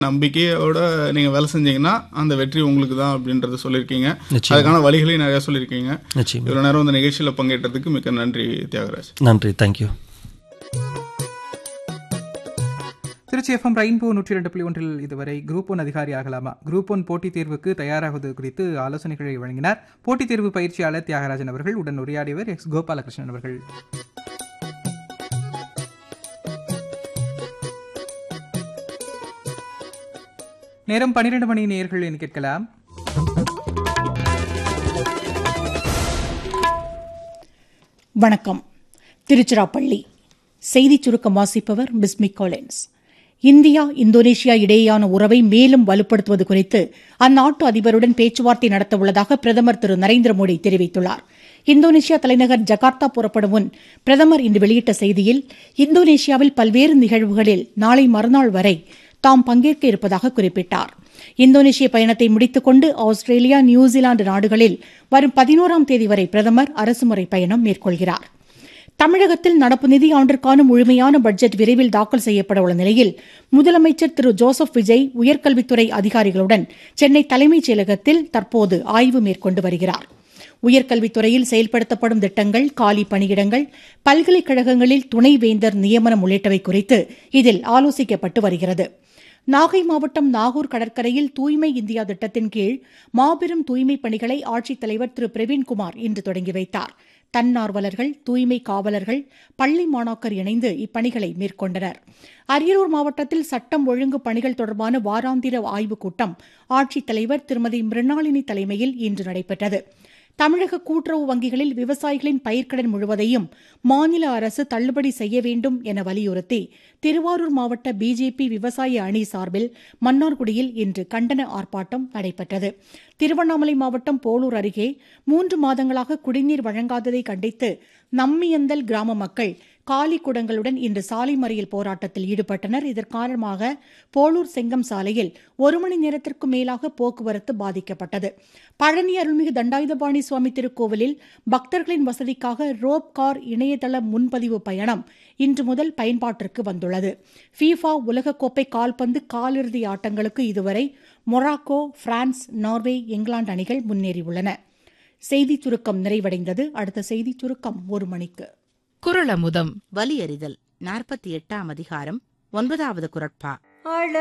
நம்பிக்கையோட நீங்க வேலை செஞ்சீங்கன்னா அந்த வெற்றி உங்களுக்கு தான் அப்படின்றத சொல்லியிருக்கீங்க நிச்சயம் அதுக்கான வழிகளையும் நிறைய சொல்லியிருக்கீங்க நிச்சயம் இவ்வளவு நேரம் இந்த நிகழ்ச்சியில பங்கேற்றதுக்கு மிக்க நன்றி தியாகராஜ் நன்றி தேங்க்யூ திருச்சி எஃப்எம் ரெயின்போ நூற்றி ரெண்டு புள்ளி ஒன்றில் இதுவரை குரூப் ஒன் அதிகாரி ஆகலாமா குரூப் ஒன் போட்டித் தேர்வுக்கு தயாராகுவது குறித்து ஆலோசனைகளை வழங்கினார் போட்டித் தேர்வு பயிற்சியாளர் தியாகராஜன் அவர்கள் உடன் உரையாடியவர் எக்ஸ் கோபாலகிருஷ்ணன் அவர்கள் நேரம் பன்னிரண்டு மணி நேர்கள் என்று கேட்கலாம் வணக்கம் திருச்சிராப்பள்ளி செய்திச் சுருக்கம் வாசிப்பவர் பிஸ்மி காலின்ஸ் இந்தியா இந்தோனேஷியா இடையேயான உறவை மேலும் வலுப்படுத்துவது குறித்து அந்நாட்டு அதிபருடன் பேச்சுவார்த்தை நடத்த உள்ளதாக பிரதமர் திரு நரேந்திர மோடி தெரிவித்துள்ளார் இந்தோனேஷியா தலைநகர் ஜகார்த்தா புறப்படும் முன் பிரதமர் இன்று வெளியிட்ட செய்தியில் இந்தோனேஷியாவில் பல்வேறு நிகழ்வுகளில் நாளை மறுநாள் வரை தாம் பங்கேற்க இருப்பதாக குறிப்பிட்டார் இந்தோனேஷிய பயணத்தை முடித்துக்கொண்டு ஆஸ்திரேலியா நியூசிலாந்து நாடுகளில் வரும் பதினோராம் தேதி வரை பிரதமர் அரசுமுறை பயணம் மேற்கொள்கிறார் தமிழகத்தில் நடப்பு நிதியாண்டிற்கான முழுமையான பட்ஜெட் விரைவில் தாக்கல் செய்யப்பட உள்ள நிலையில் முதலமைச்சர் திரு ஜோசப் விஜய் உயர்கல்வித்துறை அதிகாரிகளுடன் சென்னை தலைமைச் செயலகத்தில் தற்போது ஆய்வு மேற்கொண்டு வருகிறார் உயர்கல்வித்துறையில் செயல்படுத்தப்படும் திட்டங்கள் காலி பணியிடங்கள் பல்கலைக்கழகங்களில் துணைவேந்தர் நியமனம் உள்ளிட்டவை குறித்து இதில் ஆலோசிக்கப்பட்டு வருகிறது நாகை மாவட்டம் நாகூர் கடற்கரையில் தூய்மை இந்தியா திட்டத்தின் கீழ் மாபெரும் தூய்மை பணிகளை ஆட்சித்தலைவர் திரு பிரவீன்குமார் இன்று தொடங்கி வைத்தார் தன்னார்வலர்கள் தூய்மை காவலர்கள் பள்ளி மாணாக்கர் இணைந்து இப்பணிகளை மேற்கொண்டனர் அரியலூர் மாவட்டத்தில் சட்டம் ஒழுங்கு பணிகள் தொடர்பான வாராந்திர ஆய்வுக் கூட்டம் ஆட்சித்தலைவர் திருமதி மிருணாளினி தலைமையில் இன்று நடைபெற்றது தமிழக கூட்டுறவு வங்கிகளில் விவசாயிகளின் பயிர்க்கடன் முழுவதையும் மாநில அரசு தள்ளுபடி செய்ய வேண்டும் என வலியுறுத்தி திருவாரூர் மாவட்ட பிஜேபி விவசாய அணி சார்பில் மன்னார்குடியில் இன்று கண்டன ஆர்ப்பாட்டம் நடைபெற்றது திருவண்ணாமலை மாவட்டம் போலூர் அருகே மூன்று மாதங்களாக குடிநீர் வழங்காததை கண்டித்து நம்மியந்தல் கிராம மக்கள் காலி குடங்களுடன் இன்று சாலை மறியல் போராட்டத்தில் ஈடுபட்டனர் இதன் காரணமாக போலூர் செங்கம் சாலையில் ஒரு மணி நேரத்திற்கு மேலாக போக்குவரத்து பாதிக்கப்பட்டது பழனி அருள்மிகு தண்டாயுதபாணி சுவாமி திருக்கோவிலில் பக்தர்களின் வசதிக்காக ரோப் கார் இணையதள முன்பதிவு பயணம் இன்று முதல் பயன்பாட்டிற்கு வந்துள்ளது ஃபீஃபா உலகக்கோப்பை கால்பந்து காலிறுதி ஆட்டங்களுக்கு இதுவரை மொராக்கோ பிரான்ஸ் நார்வே இங்கிலாந்து அணிகள் முன்னேறியுள்ளன செய்திச் சுருக்கம் நிறைவடைந்தது அடுத்த செய்திச் சுருக்கம் ஒரு மணிக்கு குரலமுதம் வலியறிதல் நாற்பத்தி எட்டாம் அதிகாரம் ஒன்பதாவது குரட்பா